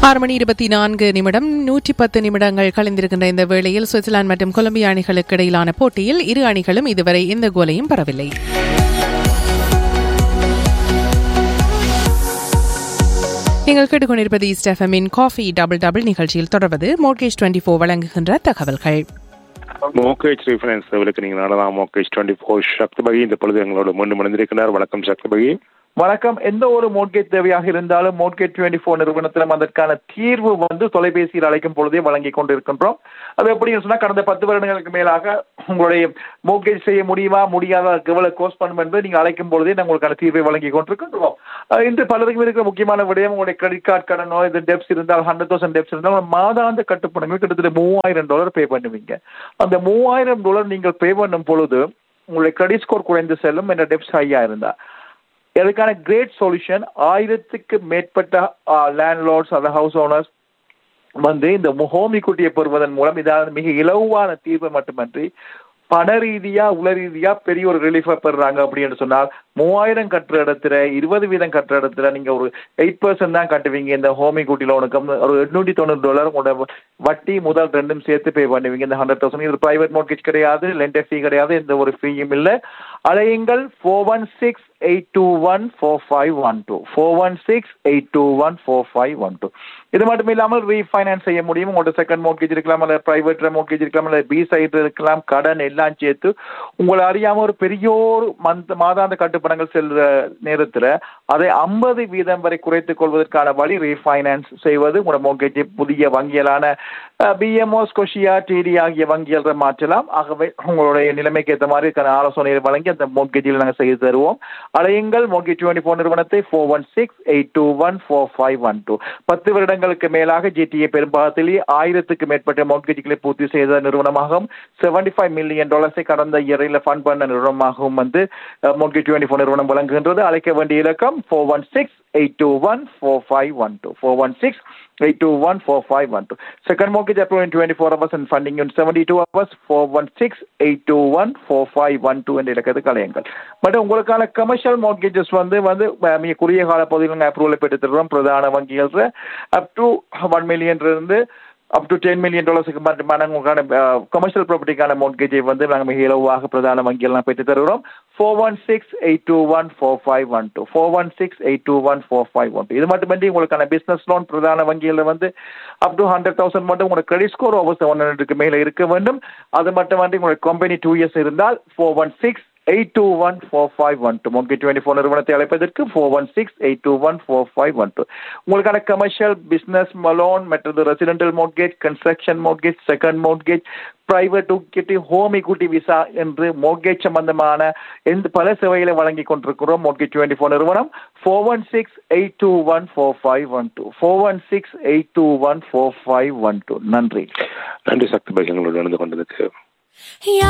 ஆறு மணி இருபத்தி நான்கு நிமிடம் நூற்றி பத்து நிமிடங்கள் கலைந்திருக்கின்ற இந்த வேளையில் சுவிட்சர்லாந்து மற்றும் கொலம்பியா அணிகளுக்கு இடையிலான போட்டியில் இரு அணிகளும் இதுவரை எந்த கோலையும் பெறவில்லை நீங்கள் கேட்டுக்கொண்டிருப்பது ஈஸ்ட் எஃப்எம்மின் காஃபி டபுள் டபுள் நிகழ்ச்சியில் தொடர்வது மோர்கேஜ் டுவெண்ட்டி ஃபோர் வழங்குகின்ற தகவல்கள் மோகேஜ் ரிஃபரன்ஸ் விளக்கு நீங்கள் நடலாம் மோகேஜ் டுவெண்ட்டி ஃபோர் சக்தி பகி இந்த பொழுது எங்களோட மீண்டும் இணைந்திருக்கிறார் வணக்கம் சக்தி பகி வணக்கம் எந்த ஒரு மோட்கேட் தேவையாக இருந்தாலும் மோட்கேட் டுவெண்ட்டி ஃபோர் நிறுவனத்திலும் அதற்கான தீர்வு வந்து தொலைபேசியில் அழைக்கும் பொழுதே வழங்கி கொண்டிருக்கின்றோம் அது எப்படின்னு சொன்னா கடந்த பத்து வருடங்களுக்கு மேலாக உங்களுடைய மோட்கேஜ் செய்ய முடியுமா முடியாத எவ்வளவு கோர்ஸ் பண்ணும் என்பது நீங்க அழைக்கும் பொழுதே நாங்கள் உங்களுக்கான தீர்வை வழங்கி கொண்டிருக்கின்றோம் அஹ் இன்று பலருக்கும் இருக்கிற முக்கியமான விடயம் உங்களுடைய கிரெடிட் கார்டு கடனோ இது டெப்ஸ் இருந்தால் ஹண்ட்ரட் தௌசண்ட் டெப்ஸ் இருந்தால் மாதாந்த கட்டுப்பணமே கிட்டத்தட்ட மூவாயிரம் டாலர் பே பண்ணுவீங்க அந்த மூவாயிரம் டாலர் நீங்கள் பே பண்ணும் பொழுது உங்களுடைய கிரெடிட் ஸ்கோர் குறைந்து செல்லும் என்ற டெப்ஸ் ஹையா இருந்தா இதுக்கான கிரேட் சொல்யூஷன் ஆயிரத்துக்கு மேற்பட்ட லேண்ட்லார்ட்ஸ் அந்த ஹவுஸ் ஓனர்ஸ் வந்து இந்த ஹோம் இக்குட்டியை பெறுவதன் மூலம் இதாவது மிக இலவான தீர்வு மட்டுமன்றி பண ரீதியா உள ரீதியா பெரிய ஒரு ரிலீஃபா பெறுறாங்க அப்படின்னு சொன்னால் மூவாயிரம் கட்டுற இடத்துல இருபது வீதம் கட்டுற இடத்துல நீங்க ஒரு எயிட் பர்சன்ட் தான் கட்டுவீங்க இந்த ஹோம் இக்குட்டி லோனுக்கு ஒரு எட்நூத்தி தொண்ணூறு டாலர் உங்களோட வட்டி முதல் ரெண்டும் சேர்த்து பே பண்ணுவீங்க இந்த ஹண்ட்ரட் தௌசண்ட் இது பிரைவேட் மோட்கேஜ் கிடையாது லெண்டர் ஃபீ கிடையாது எந்த ஒரு ஃபீயும் இல்லை அலையுங்கள் four one six eight two one four five one two four one six eight two one four five one two இது மட்டும் இல்லாமல் ரீஃபைனான்ஸ் செய்ய முடியும் உங்களோட செகண்ட் மோட்கேஜ் இருக்கலாம் இல்லை பிரைவேட் மோட்கேஜ் இருக்கலாம் இல்லை பி சைடு இருக்கலாம் கடன் எல்லாம் சேர்த்து உங்களை அறியாம ஒரு பெரிய ஒரு மந்த் மாதாந்த கட்டுப்பணங்கள் செல்ற நேரத்தில் அதை ஐம்பது வீதம் வரை குறைத்துக் கொள்வதற்கான வழி ரீஃபைனான்ஸ் செய்வது உங்களோட மோட்கேஜை புதிய வங்கியலான பிஎம்ஓ ஸ்கொஷியா டிடி ஆகிய வங்கிகளை மாற்றலாம் ஆகவே உங்களுடைய நிலைமைக்கு ஏற்ற மாதிரி ஆலோசனையை வழங்கி அந்த மோட்கேஜில் நாங்கள் செய்து தருவோம் அலையுங்கள் மோட்கேஜ் டுவெண்ட்டி ஃபோர் நிறுவனத்தை four one six eight two one four five one two பத்து வருடங்களுக்கு மேலாக ஜிடிஏ பெரும்பாகத்திலேயே ஆயிரத்துக்கு மேற்பட்ட மோட்கேஜ்களை பூர்த்தி செய்த நிறுவனமாகவும் செவன்டி ஃபைவ் மில்லியன் டாலர்ஸை கடந்த இயரில் ஃபண்ட் பண்ண நிறுவனமாகவும் வந்து மோட்கேஜ் டுவெண்ட்டி ஃபோர் நிறுவனம் வழங்குகின்றது அழைக்க வேண்டிய இலக்கம் four one six eight two one four five one two four one six eight two one four five one two second mortgage approve in twenty four hours and funding in seventy two hours four one six eight two one four five one two என்ற இலக்கத்து கலையுங்கள் but உங்களுக்கான commercial mortgages வந்து வந்து மிக குறுகிய கால பகுதியில் நாங்கள் அப்ரூவலை பெற்று தருவோம் பிரதான வங்கிகள் அப் டு ஒன் மில்லியன் இருந்து அப் டு டென் மில்லியன் டாலர்ஸுக்கு மட்டுமான உங்களுக்கான கமர்ஷியல் ப்ராப்பர்ட்டிக்கான மோட்கேஜை வந்து நாங்கள் மிக இலவாக பிரதான வங்கியெல்லாம் பெற்று தருகிறோம் four one six eight two one four five one two four one six eight two one four five one two இது மட்டுமின்றி உங்களுக்கான பிஸ்னஸ் லோன் பிரதான வங்கிகளில் வந்து அப் டு ஹண்ட்ரட் தௌசண்ட் மட்டும் உங்களோட கிரெடிட் ஸ்கோர் ஓவர் செவன் ஹண்ட்ரடுக்கு மேலே இருக்க வேண்டும் அது மட்டுமன்றி உங்களோட கம்பெனி டூ இயர்ஸ் இருந்தால் four one six eight two one four five one two மோக்கி டுவெண்ட்டி ஃபோர் நிறுவனத்தை அழைப்பதற்கு four one six eight two one four five one two உங்களுக்கான கமர்ஷியல் பிஸ்னஸ் மலோன் மற்றது residential mortgage construction mortgage second mortgage private equity home equity visa என்று mortgage சம்பந்தமான எந்த பல சேவைகளை வழங்கி கொண்டிருக்கிறோம் மோட்கேஜ் டுவெண்ட்டி ஃபோர் நிறுவனம் four one six eight two one four five one two four one six eight two one four five one two நன்றி நன்றி சக்தி பகி எங்களோட நடந்து கொண்டதுக்கு